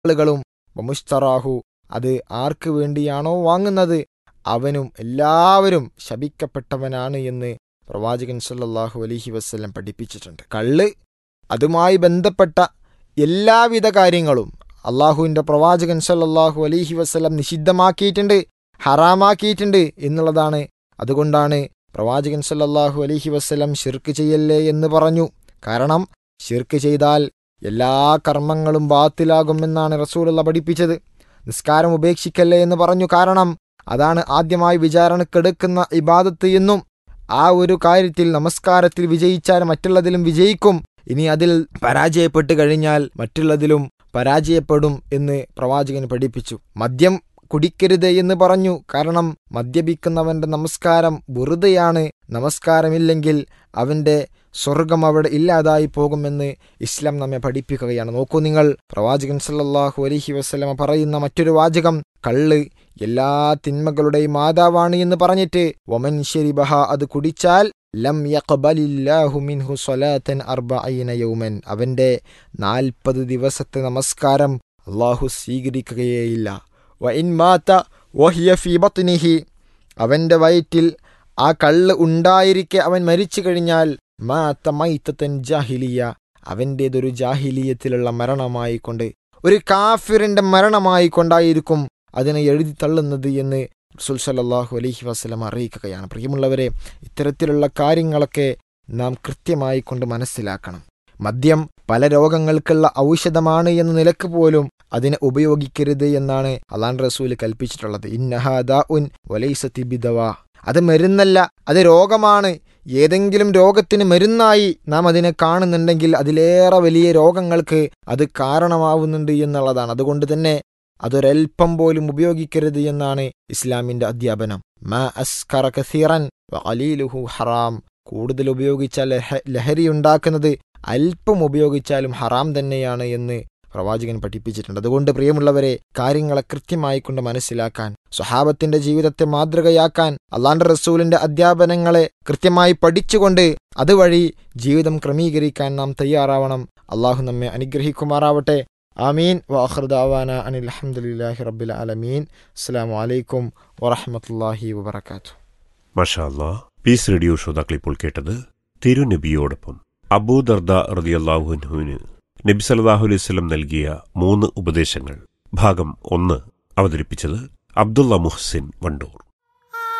ആളുകളും വമുസ്തറാഹു അത് ആർക്ക് വേണ്ടിയാണോ വാങ്ങുന്നത് അവനും എല്ലാവരും ശപിക്കപ്പെട്ടവനാണ് എന്ന് പ്രവാചകൻ സല്ലല്ലാഹു അലൈഹി വസ്ല്ലം പഠിപ്പിച്ചിട്ടുണ്ട് കള്ള് അതുമായി ബന്ധപ്പെട്ട എല്ലാവിധ കാര്യങ്ങളും അള്ളാഹുവിൻ്റെ പ്രവാചകൻ സല്ലല്ലാഹു അലൈഹി വസ്ലം നിഷിദ്ധമാക്കിയിട്ടുണ്ട് ഹറാമാക്കിയിട്ടുണ്ട് എന്നുള്ളതാണ് അതുകൊണ്ടാണ് പ്രവാചകൻ സല്ലല്ലാഹു അലൈഹി വസ്ലം ഷിർക്ക് ചെയ്യല്ലേ എന്ന് പറഞ്ഞു കാരണം ഷിർക്ക് ചെയ്താൽ എല്ലാ കർമ്മങ്ങളും ബാത്തിലാകുമെന്നാണ് റസൂലുള്ള പഠിപ്പിച്ചത് നിസ്കാരം ഉപേക്ഷിക്കല്ലേ എന്ന് പറഞ്ഞു കാരണം അതാണ് ആദ്യമായി വിചാരണക്കെടുക്കുന്ന ഇബാദത്ത് എന്നും ആ ഒരു കാര്യത്തിൽ നമസ്കാരത്തിൽ വിജയിച്ചാൽ മറ്റുള്ളതിലും വിജയിക്കും ഇനി അതിൽ പരാജയപ്പെട്ട് കഴിഞ്ഞാൽ മറ്റുള്ളതിലും പരാജയപ്പെടും എന്ന് പ്രവാചകൻ പഠിപ്പിച്ചു മദ്യം കുടിക്കരുത് എന്ന് പറഞ്ഞു കാരണം മദ്യപിക്കുന്നവന്റെ നമസ്കാരം വെറുതെയാണ് നമസ്കാരമില്ലെങ്കിൽ അവന്റെ സ്വർഗം അവിടെ ഇല്ലാതായി പോകുമെന്ന് ഇസ്ലാം നമ്മെ പഠിപ്പിക്കുകയാണ് നോക്കൂ നിങ്ങൾ പ്രവാചകൻ സല്ലല്ലാഹു അലൈഹി വസ്ലമ പറയുന്ന മറ്റൊരു വാചകം കള്ള് എല്ലാ തിന്മകളുടെയും മാതാവാണ് എന്ന് പറഞ്ഞിട്ട് ഒമൻ ശരിബഹ അത് കുടിച്ചാൽ ലം യഖ്ബലില്ലാഹു മിൻഹു സ്വലാത്തൻ അർബഈന യൗമൻ അവന്റെ നാൽപ്പത് ദിവസത്തെ നമസ്കാരം അള്ളാഹു സ്വീകരിക്കുകയേയില്ല വ ഇൻ മാത വഹിയ ഫീ ബത്നിഹി അവന്റെ വയറ്റിൽ ആ കള്ള് ഉണ്ടായിരിക്കെ അവൻ മരിച്ചു കഴിഞ്ഞാൽ മാത്ത മൈത്തൻ ജാഹിലിയ അവൻ്റേതൊരു ജാഹിലീയത്തിലുള്ള മരണമായി കൊണ്ട് ഒരു കാഫിറിന്റെ മരണമായി കൊണ്ടായിരിക്കും അതിനെ എഴുതി തള്ളുന്നത് എന്ന് റസൂൽ സല്ലാഹു അലൈഹി വസ്ലം അറിയിക്കുകയാണ് പ്രിയമുള്ളവരെ ഇത്തരത്തിലുള്ള കാര്യങ്ങളൊക്കെ നാം കൃത്യമായി കൊണ്ട് മനസ്സിലാക്കണം മദ്യം പല രോഗങ്ങൾക്കുള്ള ഔഷധമാണ് എന്ന നിലക്ക് പോലും അതിനെ ഉപയോഗിക്കരുത് എന്നാണ് അലാൻ റസൂൽ കൽപ്പിച്ചിട്ടുള്ളത് ഇന്നഹാദ ഉൻ വലൈസത്തി ബിദവ അത് മരുന്നല്ല അത് രോഗമാണ് ഏതെങ്കിലും രോഗത്തിന് മരുന്നായി നാം അതിനെ കാണുന്നുണ്ടെങ്കിൽ അതിലേറെ വലിയ രോഗങ്ങൾക്ക് അത് കാരണമാവുന്നുണ്ട് എന്നുള്ളതാണ് അതുകൊണ്ട് തന്നെ അതൊരൽപ്പം പോലും ഉപയോഗിക്കരുത് എന്നാണ് ഇസ്ലാമിന്റെ അധ്യാപനം മാ അസ്കറ കസീറൻ അലീലുഹു ഹറാം കൂടുതൽ ഉപയോഗിച്ചാൽ ലഹരി ഉണ്ടാക്കുന്നത് അല്പം ഉപയോഗിച്ചാലും ഹറാം തന്നെയാണ് എന്ന് പ്രവാചകൻ പഠിപ്പിച്ചിട്ടുണ്ട് അതുകൊണ്ട് പ്രിയമുള്ളവരെ കാര്യങ്ങളെ കൃത്യമായി കൊണ്ട് മനസ്സിലാക്കാൻ സ്വഹാബത്തിന്റെ ജീവിതത്തെ മാതൃകയാക്കാൻ അള്ളാന്റെ റസൂലിന്റെ അധ്യാപനങ്ങളെ കൃത്യമായി പഠിച്ചുകൊണ്ട് അതുവഴി ജീവിതം ക്രമീകരിക്കാൻ നാം തയ്യാറാവണം അള്ളാഹു നമ്മെ അനുഗ്രഹിക്കുമാറാവട്ടെ ആമീൻ വാഹൃദാവാന അനിൽ അഹമ്മദില്ലാഹി റബ്ബിൽ അലമീൻ അസ്സാം വലൈക്കും വറഹമത്തല്ലാഹി വബർക്കാത്തു മഷാ പീസ് റേഡിയോ ശ്രോതാക്കൾ ഇപ്പോൾ കേട്ടത് തിരുനബിയോടൊപ്പം അബൂദർദ റതിയല്ലാഹുനുവിന് നബി സല്ലാഹു അലൈഹി സ്വലം നൽകിയ മൂന്ന് ഉപദേശങ്ങൾ ഭാഗം ഒന്ന് അവതരിപ്പിച്ചത് അബ്ദുള്ള മുഹ്സിൻ വണ്ടൂർ